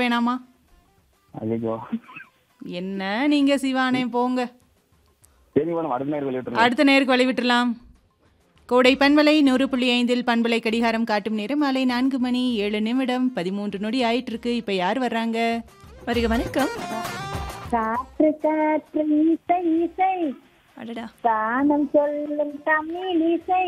வேணாமா ஐயோ என்ன நீங்க சிவானே போங்க சரி மேடம் அடுத்த நேரம் வெளியிட்டு அடுத்த நேருக்கு வழி விட்டுலாம் கோடை பண்பலை நூறு புள்ளி ஐந்தில் பண்பலை கடிகாரம் காட்டும் நேரம் மாலை நான்கு மணி ஏழு நிமிடம் பதிமூன்று நொடி ஆயிட்டு இருக்கு இப்ப யார் வர்றாங்க வருக வணக்கம் காற்று காற்று இசை இசை அடடா கானம் சொல்லும் தமிழ் இசை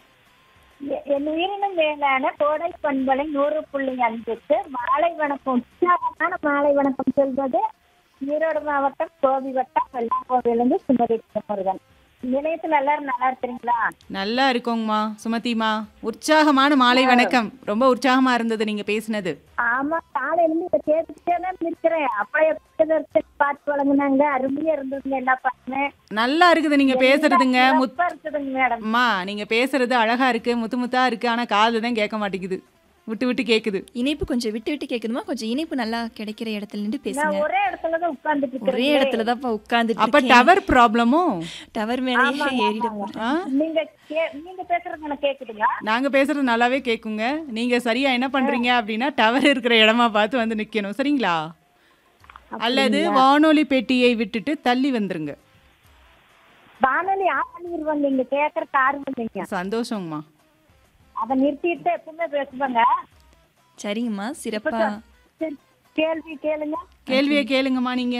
எ- என் உயிரினும் மேலான கோடை பண்பலை நூறு புள்ளி அஞ்சுக்கு மாலை வணக்கம் உற்சாகமான மாலை வணக்கம் சொல்வது ஈரோடு மாவட்டம் கோபி வட்டம் வெள்ளாங்கோவிலிருந்து சுமதி முருகன் நிலையத்தில் எல்லாரும் நல்லா இருக்கிறீங்களா நல்லா இருக்கோங்கம்மா சுமதிமா உற்சாகமான மாலை வணக்கம் ரொம்ப உற்சாகமா இருந்தது நீங்க பேசினது ஆமா காலையில இருந்து இதை கேட்டுக்கிட்டே தான் இருக்கிறேன் அப்படியே புத்தகத்தை பார்த்து வழங்குனாங்க அருமையா இருந்ததுங்க எல்லா பாட்டுமே நல்லா இருக்குது நீங்க பேசுறதுங்க முத் சிறப்பா இருக்குதுங்க மேடம் அம்மா நீங்க பேசுறது அழகா இருக்கு முத்து முத்தா இருக்கு ஆனா காது தான் கேட்க மாட்டேங்குது விட்டு விட்டு கேக்குது இணைப்பு கொஞ்சம் விட்டு விட்டு கேட்கணுமா கொஞ்சம் இணைப்பு நல்லா கிடைக்கிற இடத்துல நின்று நான் பேசுங்க ஒரே இடத்துல தான் உட்கார்ந்துட்டு ஒரே இருக்கிறேன் இடத்துல தான்ப்பா உட்கார்ந்துட்டு அப்ப இருக்கேன். டவர் ப்ராப்ளமோ டவர் மேலேயே ஏறிட போறேன் ஆ? நீங்க கே- நீங்க பேசுறது எனக்கு கேக்குதுங்களா நாங்க பேசுறது நல்லாவே கேக்குங்க நீங்க சரியா என்ன பண்றீங்க அப்படின்னா டவர் இருக்கிற இடமா பார்த்து வந்து நிக்கணும் சரிங்களா அல்லது வானொலி பெட்டியை விட்டுட்டு தள்ளி வந்துருங்க வானொலி ஆஃப் பண்ணிடுவாங்க நீங்க கேக்குற ஆர்வம் இல்லைங்க சந்தோஷங்கம்மா அதை நிறுத்திட்டு எப்பவுமே பேசுவாங்க சரிங்கம்மா சிறப்பா சரி, கேள்வி கேளுங்க கேள்வியை கேளுங்கம்மா நீங்க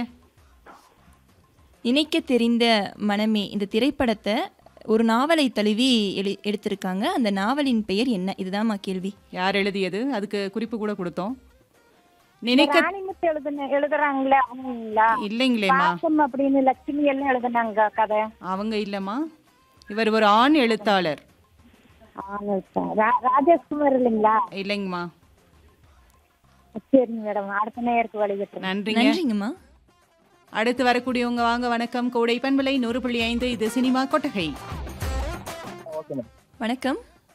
இணைக்க தெரிந்த மனமே இந்த திரைப்படத்தை ஒரு நாவலை தழுவி எழு எடுத்திருக்காங்க அந்த நாவலின் பெயர் என்ன இதுதான்மா கேள்வி யார் எழுதியது அதுக்கு குறிப்பு கூட கொடுத்தோம் நினைக்க ராணிமுத்து எழுதுன எழுதுறாங்களே அவங்களா இல்லைங்களேம்மா பாசம் அப்படின்னு லட்சுமி எல்லாம் எழுதுனாங்க கதை அவங்க இல்லம்மா இவர் ஒரு ஆண் எழுத்தாளர் ஆமா சார். ரா- ராஜேஷ்குமார் இல்லைங்களா இல்லைங்கம்மா சரிங்க மேடம் அடுத்த நேருக்கு வழிகிட்டு நன்றிங்க நன்றிங்கம்மா அடுத்து வரக்கூடியவங்க வாங்க வணக்கம் கோடை பண்பலை நூறு புள்ளி ஐந்து இது சினிமா கொட்டகை வணக்கம்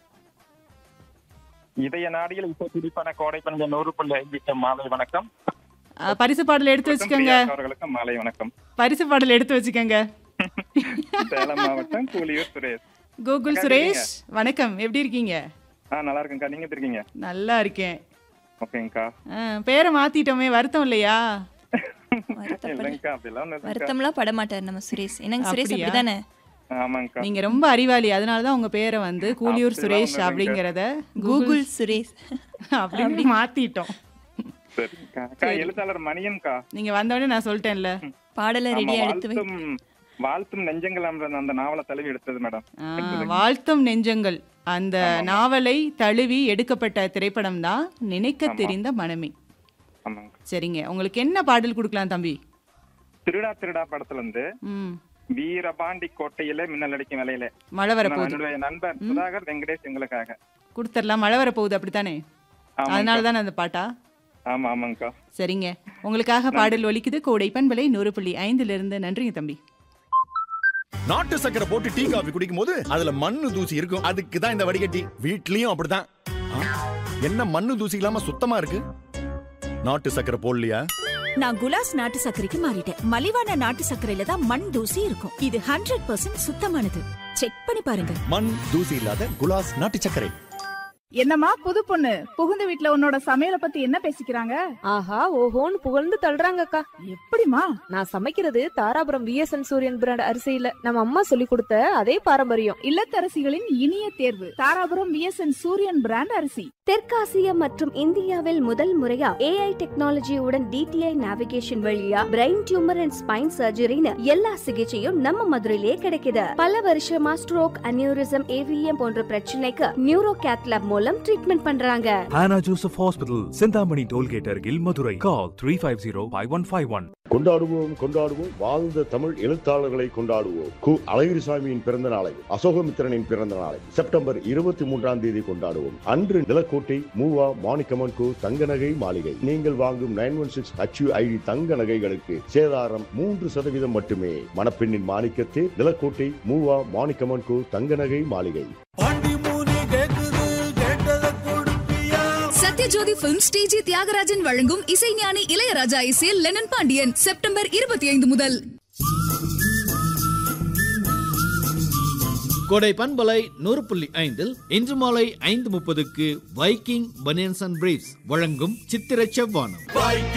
இதய நாடியில் இப்போ துடிப்பான கோடை பணிஞ்ச நூறு புள்ளி ஐந்து மாலை வணக்கம் அஹ், பரிசு பாடல் எடுத்து வச்சுக்கோங்க பிரியா அவர்களுக்கு மாலை வணக்கம் பரிசு பாடல் எடுத்து வச்சுக்கோங்க சேலம் மாவட்டம் கூலியூர் சுரேஷ் கூகுள் சுரேஷ் வணக்கம் எப்படி இருக்கீங்க ஆ நல்லா இருக்குங்கக்கா நீங்க எப்படி இருக்கீங்க நல்லா இருக்கேன் ஓகேங்கக்கா அஹ், பேரை மாத்திட்டோமே வருத்தம் இல்லையா வருத்தப்பட இல்லைங்கக்கா அப்படிலாம் ஒண்ணும் இல்லைங்கக்கா. வருத்தம்லாம் பட மாட்டார் நம்ம சுரேஷ் என்னங்க சுரேஷ் அப்படியா? அப்படிதானே ஆமாங்கக்கா நீங்க ரொம்ப அறிவாளி அதனால தான் உங்க பேரை வந்து கூலியூர் அப்படிலாம் சுரேஷ் ஒண்ணும் அப்படிங்கறத கூகுள் சுரேஷ் அப்படின்னு மாத்திட்டோம் சரிங்கக்கா அக்கா எழுத்தாளர் மணியன்கா நீங்க வந்தோடனே நான் சொல்லிட்டேன்ல பாடலை ஆமா, ரெடியா எடுத்து வை வாழ்த்தும் வாழ்த்தும் நெஞ்சங்கள் என்ற அந்த நாவலை தழுவி எடுத்தது மேடம் ஆ, வாழ்த்தும் நெஞ்சங்கள் அந்த நாவலை தழுவி எடுக்கப்பட்ட திரைப்படம் தான் நினைக்க தெரிந்த மனமே ஆமாங்க சரிங்க உங்களுக்கு என்ன பாடல் கொடுக்கலாம் தம்பி திருடா திருடா படத்துல இருந்து ம் வீரபாண்டி கோட்டையில மின்னல் அடிக்கும் வேலையில மழை வரப்போகுது என்னுடைய நண்பர் சுதாகர் வெங்கடேஷ் எங்களுக்காக கொடுத்துடலாம் மழை வரப்போகுது அப்படித்தானே ஆமாங்கக்கா. அதனால தானே அந்த பாட்டா ஆமா ஆமாங்கக்கா சரிங்க உங்களுக்காக பாடல் ஒலிக்குது கோடை பண்பலை நூறு புள்ளி ஐந்துல இருந்து நன்றிங்க தம்பி நாட்டு சக்கரை போட்டு டீ காபி குடிக்கும் போது அதுல மண்ணு தூசி இருக்கும் அதுக்கு தான் இந்த வடிகட்டி வீட்லயும் அப்படிதான் ஆ, என்ன மண்ணு தூசி இல்லாம சுத்தமா இருக்கு நாட்டு சக்கரை போடலையா நான் குலாஸ் நாட்டு சர்க்கரைக்கு மாறிட்டேன் மலிவான நாட்டு சர்க்கரையில தான் மண் தூசி இருக்கும் இது ஹண்ட்ரட் பர்சன்ட் சுத்தமானது செக் பண்ணி பாருங்க மண் தூசி இல்லாத குலாஸ் நாட்டு சர்க்கரை என்னம்மா புது பொண்ணு புகுந்த வீட்ல உன்னோட சமையல பத்தி என்ன பேசிக்கிறாங்க ஆஹா ஓஹோன்னு புகழ்ந்து தள்ளுறாங்கக்கா எப்படிமா நான் சமைக்கிறது தாராபுரம் விஎஸ்என் சூரியன் பிராண்ட் அரிசியில நம்ம அம்மா சொல்லி கொடுத்த அதே பாரம்பரியம் இல்லத்தரசிகளின் இனிய தேர்வு தாராபுரம் விஎஸ்என் சூரியன் பிராண்ட் அரிசி தெற்காசியா மற்றும் இந்தியாவில் முதல் முறையா ஏஐ டெக்னாலஜியுடன் டிடிஐ நேவிகேஷன் வழியா பிரெயின் டியூமர் அண்ட் ஸ்பைன் சர்ஜரின்னு எல்லா சிகிச்சையும் நம்ம மதுரையிலேயே கிடைக்குது பல வருஷமா ஸ்ட்ரோக் அனியூரிசம் ஏவிஎம் போன்ற பிரச்சனைக்கு நியூரோ கேத்லாப் மூலம் ட்ரீட்மெண்ட் பண்றாங்க Hannah Joseph Hospital, Sindhamani Tollgate Argil, Madurai. Call 350-5151. கொண்டாடுவோம் கொண்டாடுவோம் வாழ்ந்த தமிழ் எழுத்தாளர்களை கொண்டாடுவோம் கு அழகிரிசாமியின் பிறந்த நாளை அசோகமித்திரனின் பிறந்த நாளை செப்டம்பர் இருபத்தி மூன்றாம் தேதி கொண்டாடுவோம் அன்று நிலக்கோட்டை மூவா மாணிக்கமன் கு தங்க நகை மாளிகை நீங்கள் வாங்கும் நைன் ஒன் சிக்ஸ் ஐடி தங்க நகைகளுக்கு சேதாரம் மூன்று சதவீதம் மட்டுமே மணப்பெண்ணின் மாணிக்கத்தே நிலக்கோட்டை மூவா மாணிக்கமன் கு தங்க நகை மாளிகை சத்யஜோதி பிலிம் ஸ்டேஜி தியாகராஜன் வழங்கும் இசைஞானி இளையராஜா இசையில் லெனன் பாண்டியன் செப்டம்பர் இருபத்தி ஐந்து முதல் கோடை பண்பலை நூறு புள்ளி ஐந்தில் இன்று மாலை ஐந்து முப்பதுக்கு வைக்கிங் பனியன்ஸ் அண்ட் பிரீஃப்ஸ் வழங்கும் சித்திர செவ்வானம்